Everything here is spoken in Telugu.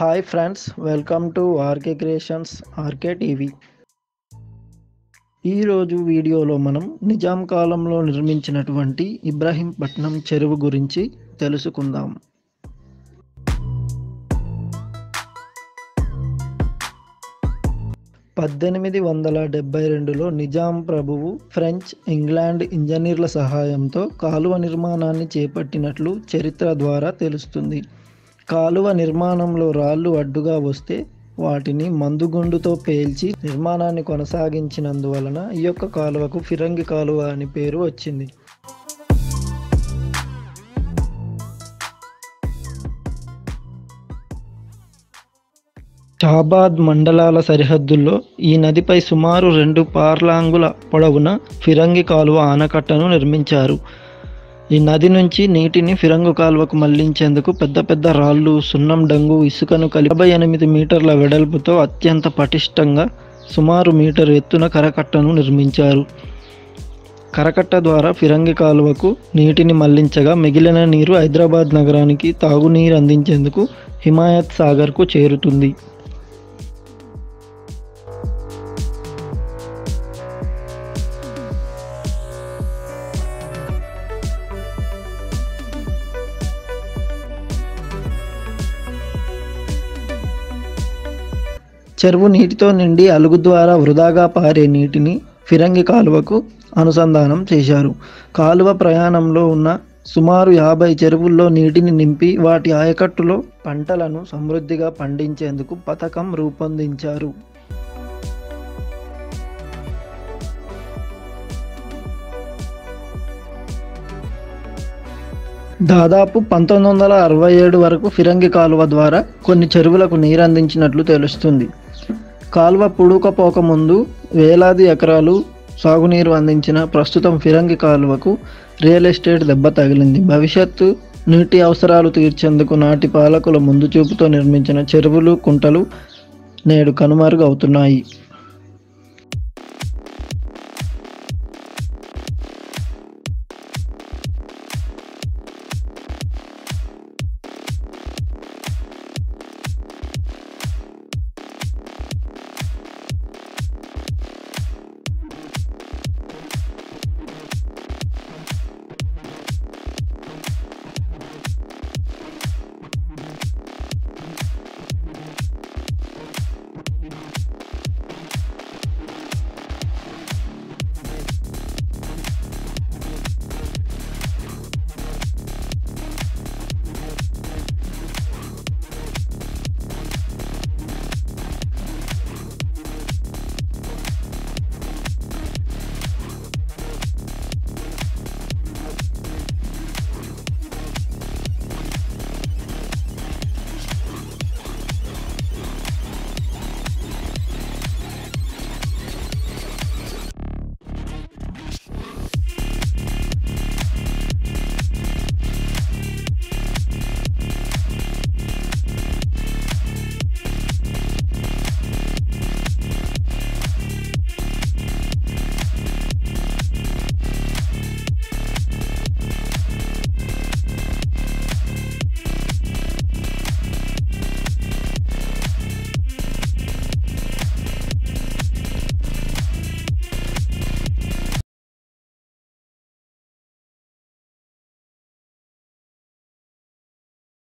hi friends welcome to RK creations RK TV ఈరోజు వీడియోలో మనం నిజాం కాలంలో నిర్మించినటువంటి ఇబ్రాహీంపట్నం చెరువు గురించి తెలుసుకుందాం పద్దెనిమిది వందల డెబ్బై రెండులో నిజాం ప్రభువు ఫ్రెంచ్ ఇంగ్లాండ్ ఇంజనీర్ల సహాయంతో కాలువ నిర్మాణాన్ని చేపట్టినట్లు చరిత్ర ద్వారా తెలుస్తుంది కాలువ నిర్మాణంలో రాళ్ళు అడ్డుగా వస్తే వాటిని మందుగుండుతో పేల్చి నిర్మాణాన్ని కొనసాగించినందువలన ఈ యొక్క కాలువకు ఫిరంగి కాలువ అని పేరు వచ్చింది షాబాద్ మండలాల సరిహద్దుల్లో ఈ నదిపై సుమారు రెండు పార్లాంగుల పొడవున ఫిరంగి కాలువ ఆనకట్టను నిర్మించారు ఈ నది నుంచి నీటిని ఫిరంగు కాలువకు మళ్లించేందుకు పెద్ద పెద్ద రాళ్ళు సున్నం డంగు ఇసుకను కలిపి యాభై ఎనిమిది మీటర్ల వెడల్పుతో అత్యంత పటిష్టంగా సుమారు మీటర్ ఎత్తున కరకట్టను నిర్మించారు కరకట్ట ద్వారా ఫిరంగి కాలువకు నీటిని మళ్లించగా మిగిలిన నీరు హైదరాబాద్ నగరానికి తాగునీరు అందించేందుకు హిమాయత్ సాగర్కు చేరుతుంది చెరువు నీటితో నిండి అలుగు ద్వారా వృధాగా పారే నీటిని ఫిరంగి కాలువకు అనుసంధానం చేశారు కాలువ ప్రయాణంలో ఉన్న సుమారు యాభై చెరువుల్లో నీటిని నింపి వాటి ఆయకట్టులో పంటలను సమృద్ధిగా పండించేందుకు పథకం రూపొందించారు దాదాపు పంతొమ్మిది వందల అరవై ఏడు వరకు ఫిరంగి కాలువ ద్వారా కొన్ని చెరువులకు నీరందించినట్లు తెలుస్తుంది కాలువ పుడుకపోక ముందు వేలాది ఎకరాలు సాగునీరు అందించిన ప్రస్తుతం ఫిరంగి కాలువకు రియల్ ఎస్టేట్ దెబ్బ తగిలింది భవిష్యత్తు నీటి అవసరాలు తీర్చేందుకు నాటి పాలకుల ముందు చూపుతో నిర్మించిన చెరువులు కుంటలు నేడు కనుమరుగవుతున్నాయి